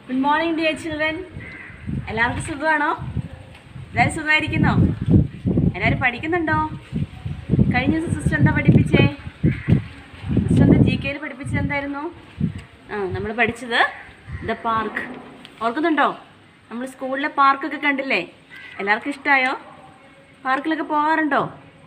good morning dear children എല്ലാവർക്കും സുഖമാണോ എല്ലാവരും സുഖമായിരിക്കുന്നോ എല്ലാവരും പഠിക്കുന്നുണ്ടോ കഴിഞ്ഞ ദിവസം സിസ്റ്റർ എന്താ പഠിപ്പിച്ചേ സിസ്റ്റർ എന്താ ജി കെയിൽ പഠിപ്പിച്ചത് എന്തായിരുന്നു ആ നമ്മൾ പഠിച്ചത് ദ പാർക്ക് ഓർക്കുന്നുണ്ടോ നമ്മൾ സ്കൂളിലെ പാർക്കൊക്കെ കണ്ടില്ലേ എല്ലാവർക്കും ഇഷ്ടമായോ പാർക്കിലൊക്കെ പോകാറുണ്ടോ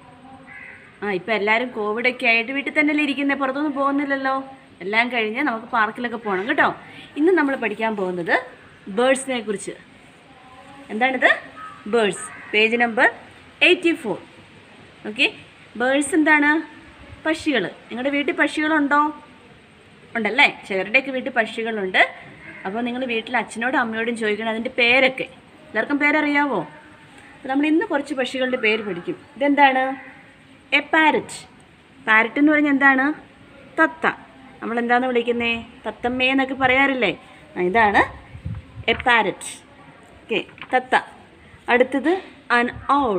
ആ ഇപ്പം എല്ലാവരും കോവിഡൊക്കെ ആയിട്ട് വീട്ടിൽ തന്നെയല്ലേ ഇരിക്കുന്നത് പുറത്തൊന്നും പോകുന്നില്ലല്ലോ എല്ലാം കഴിഞ്ഞ് നമുക്ക് പാർക്കിലൊക്കെ പോകണം കേട്ടോ ഇന്ന് നമ്മൾ പഠിക്കാൻ പോകുന്നത് ബേഡ്സിനെ കുറിച്ച് എന്താണിത് birds page number eighty four okay birds എന്താണ് പക്ഷികൾ നിങ്ങളുടെ വീട്ടിൽ പക്ഷികളുണ്ടോ ഉണ്ടല്ലേ ചിലരുടെയൊക്കെ വീട്ടിൽ പക്ഷികളുണ്ട് അപ്പോൾ നിങ്ങൾ വീട്ടിൽ അച്ഛനോടും അമ്മയോടും ചോദിക്കണം അതിൻ്റെ പേരൊക്കെ എല്ലാവർക്കും പേരറിയാവോ അപ്പോൾ നമ്മൾ ഇന്ന് കുറച്ച് പക്ഷികളുടെ പേര് പഠിക്കും ഇതെന്താണ് എ പാരറ്റ് പാരറ്റ് എന്ന് പറഞ്ഞാൽ എന്താണ് തത്ത നമ്മൾ എന്താണ് വിളിക്കുന്നേ തത്തമ്മേ എന്നൊക്കെ പറയാറില്ലേ ആ, ഇതാണ് എ പാരറ്റ് ഓക്കെ തത്ത അടുത്തത് അൻ ഔൾ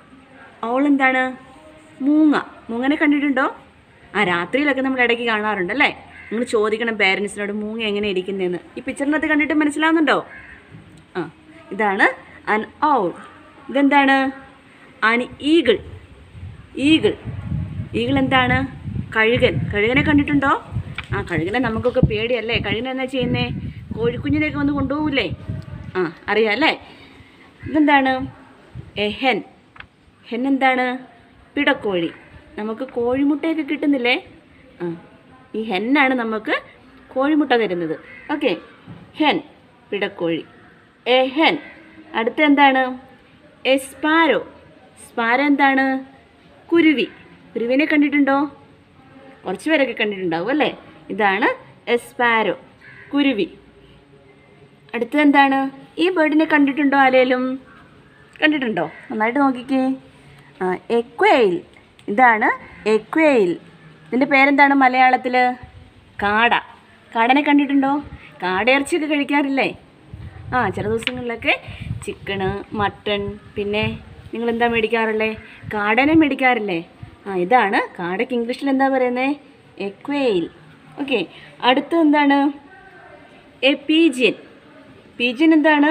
ഔൾ എന്താണ് മൂങ്ങ മൂങ്ങനെ കണ്ടിട്ടുണ്ടോ ആ രാത്രിയിലൊക്കെ നമ്മൾ ഇടയ്ക്ക് കാണാറുണ്ട് അല്ലേ നിങ്ങൾ ചോദിക്കണം പേരൻസിനോട് മൂങ്ങ എങ്ങനെ ഇരിക്കുന്നതെന്ന് ഈ പിക്ചറിനകത്ത് കണ്ടിട്ട് മനസ്സിലാവുന്നുണ്ടോ ആ ഇതാണ് അൻ ഔൾ ഇതെന്താണ് അൻ ഈഗിൾ ഈഗിൾ ഈഗിൾ എന്താണ് കഴുകൻ കഴുകനെ കണ്ടിട്ടുണ്ടോ ആ കഴുകനെ നമുക്കൊക്കെ പേടിയല്ലേ കഴുകൻ എന്നാ ചെയ്യുന്നേ കോഴിക്കുഞ്ഞിനെയൊക്കെ വന്ന് കൊണ്ടുപോകില്ലേ ആ അറിയാം അല്ലേ ഇതെന്താണ് എ ഹെൻ ഹെൻ എന്താണ് പിടക്കോഴി നമുക്ക് കോഴിമുട്ടയൊക്കെ കിട്ടുന്നില്ലേ ആ ഈ ഹെന്നാണ് നമുക്ക് കോഴിമുട്ട തരുന്നത് ഓക്കെ ഹെൻ പിടക്കോഴി എ ഹെൻ അടുത്ത എന്താണ് എ സ്പാരോ സ്പാരോ എന്താണ് കുരുവി കുരുവിനെ കണ്ടിട്ടുണ്ടോ കുറച്ച് പേരൊക്കെ കണ്ടിട്ടുണ്ടാവും അല്ലേ ഇതാണ് എ സ്പാരോ കുരുവി അടുത്തത് എന്താണ് ഈ ബേർഡിനെ കണ്ടിട്ടുണ്ടോ ആരേലും കണ്ടിട്ടുണ്ടോ നന്നായിട്ട് നോക്കിക്കേ ആ എക്വെയിൽ ഇതാണ് എക്വെയിൽ ഇതിൻ്റെ പേരെന്താണ് മലയാളത്തിൽ കാട കാടനെ കണ്ടിട്ടുണ്ടോ കാടയിറച്ചിയൊക്കെ കഴിക്കാറില്ലേ ആ ചില ദിവസങ്ങളിലൊക്കെ ചിക്കണ് മട്ടൺ പിന്നെ നിങ്ങൾ എന്താ മേടിക്കാറുള്ളേ കാടനെ മേടിക്കാറില്ലേ ആ ഇതാണ് കാടയ്ക്ക് ഇംഗ്ലീഷിൽ എന്താ പറയുന്നത് എക്വെയിൽ ഓക്കെ അടുത്ത എന്താണ് എ പീജിയൻ പീജിയൻ എന്താണ്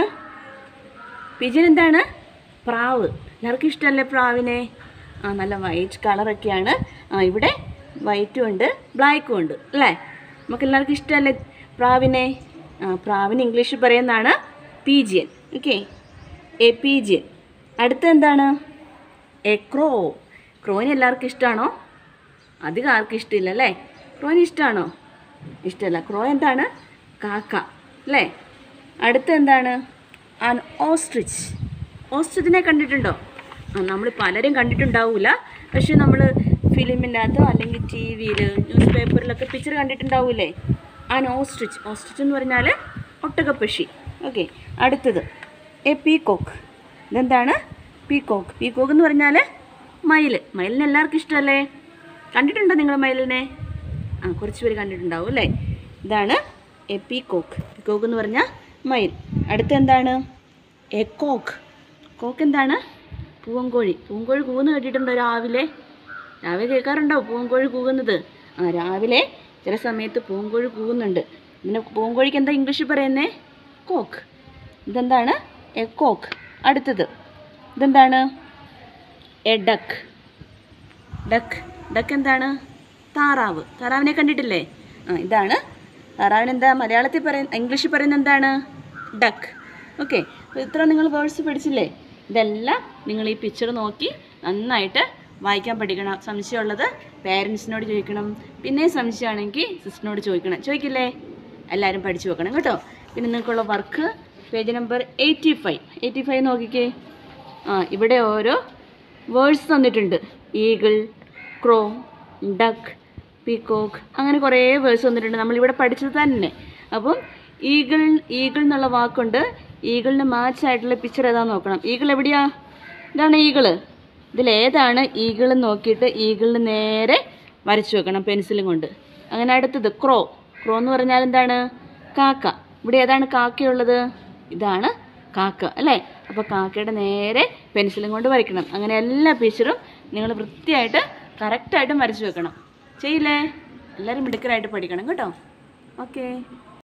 പിജൻ എന്താണ് പ്രാവ് എല്ലാവർക്കും ഇഷ്ടമല്ലേ പ്രാവിനെ ആ നല്ല വൈറ്റ് കളറൊക്കെയാണ് ആ ഇവിടെ വൈറ്റും ഉണ്ട് ബ്ലാക്കും ഉണ്ട് അല്ലേ നമുക്ക് എല്ലാവർക്കും ഇഷ്ടമല്ലേ പ്രാവിനെ ആ പ്രാവിന് ഇംഗ്ലീഷിൽ പറയുന്നതാണ് പീജിയൻ ഓക്കെ എ പീജിയൻ അടുത്ത എന്താണ് എ ക്രോ ക്രോയിന് എല്ലാവർക്കും ഇഷ്ടമാണോ അധികം ആർക്കും ഇഷ്ടമില്ല അല്ലേ ക്രോയിന് ഇഷ്ടമാണോ ഇഷ്ടമല്ല ക്രോ എന്താണ് കാക്ക അല്ലേ അടുത്ത എന്താണ് ആൻ ഓസ്ട്രിച്ച് ഓസ്ട്രിച്ചിനെ കണ്ടിട്ടുണ്ടോ ആ നമ്മൾ പലരും കണ്ടിട്ടുണ്ടാവില്ല പക്ഷേ നമ്മൾ ഫിലിമിനകത്തോ അല്ലെങ്കിൽ ടി വിയിൽ ന്യൂസ് പേപ്പറിലൊക്കെ പിക്ചർ കണ്ടിട്ടുണ്ടാവില്ലേ ആൻ ഓസ്ട്രിച്ച് ഓസ്ട്രിച്ച് എന്ന് പറഞ്ഞാൽ ഒട്ടകപ്പക്ഷി ഓക്കെ അടുത്തത് എ പീകോക്ക് ഇതെന്താണ് പീകോക്ക് പീകോക്ക് എന്ന് പറഞ്ഞാൽ മയിൽ മയിലിനെ എല്ലാവർക്കും ഇഷ്ടമല്ലേ കണ്ടിട്ടുണ്ടോ നിങ്ങൾ മയിലിനെ ആ കുറച്ച് പേര് കണ്ടിട്ടുണ്ടാവും അല്ലേ ഇതാണ് എ പീകോക്ക് പീകോക്ക് എന്ന് പറഞ്ഞാൽ മയിൽ അടുത്ത എന്താണ് എ കോക്ക് കോക്ക് എന്താണ് പൂവൻകോഴി പൂവൻകോഴി കൂന്ന് കേട്ടിട്ടുണ്ടോ രാവിലെ രാവിലെ കേൾക്കാറുണ്ടോ പൂവൻകോഴി കൂകുന്നത് ആ രാവിലെ ചില സമയത്ത് പൂവൻകോഴി കൂകുന്നുണ്ട് പിന്നെ പൂവൻകോഴിക്ക് എന്താ ഇംഗ്ലീഷിൽ പറയുന്നേ കോക്ക് ഇതെന്താണ് എ കോക്ക് അടുത്തത് ഇതെന്താണ് എ ഡക്ക് ഡക്ക് ഡക്ക് എന്താണ് താറാവ് താറാവിനെ കണ്ടിട്ടില്ലേ ആ ഇതാണ് താറാവിന് എന്താ മലയാളത്തിൽ പറയുന്ന ഇംഗ്ലീഷിൽ പറയുന്ന എന്താണ് ഡക്ക് ഓക്കെ അപ്പോൾ ഇത്ര നിങ്ങൾ വേർഡ്സ് പഠിച്ചില്ലേ ഇതെല്ലാം നിങ്ങൾ ഈ പിക്ചർ നോക്കി നന്നായിട്ട് വായിക്കാൻ പഠിക്കണം സംശയമുള്ളത് പേരൻസിനോട് ചോദിക്കണം പിന്നെ സംശയമാണെങ്കിൽ സിസ്റ്ററിനോട് ചോദിക്കണം ചോദിക്കില്ലേ എല്ലാവരും പഠിച്ചു വെക്കണം കേട്ടോ പിന്നെ നിങ്ങൾക്കുള്ള work page number eighty five eighty five നോക്കിക്കേ ആ ഇവിടെ ഓരോ വേർഡ്സ് തന്നിട്ടുണ്ട് ഈഗിൾ ക്രോ ഡക്ക് പീക്കോക്ക് അങ്ങനെ കുറേ വേർഡ്സ് തന്നിട്ടുണ്ട് നമ്മളിവിടെ പഠിച്ചത് തന്നെ അപ്പം ഈഗിൾ ഈഗിൾ എന്നുള്ള വാക്കുണ്ട് ഈഗിളിന് മാച്ച് ആയിട്ടുള്ള പിക്ചർ ഏതാന്ന് നോക്കണം ഈഗിൾ എവിടെയാ ഇതാണ് ഈഗിള് ഇതിലേതാണ് ഈഗിൾ നോക്കിയിട്ട് ഈഗിളിന് നേരെ വരച്ചു വെക്കണം പെൻസിലും കൊണ്ട് അങ്ങനെ അടുത്തത് ക്രോ ക്രോ എന്ന് പറഞ്ഞാൽ എന്താണ് കാക്ക ഇവിടെ ഏതാണ് കാക്കയുള്ളത് ഇതാണ് കാക്ക അല്ലേ അപ്പോൾ കാക്കയുടെ നേരെ പെൻസിലും കൊണ്ട് വരയ്ക്കണം അങ്ങനെ എല്ലാ പിക്ചറും നിങ്ങൾ വൃത്തിയായിട്ട് കറക്റ്റായിട്ടും വരച്ചു വെക്കണം ചെയ്യില്ലേ എല്ലാവരും മിടുക്കരായിട്ട് പഠിക്കണം കേട്ടോ ഓക്കേ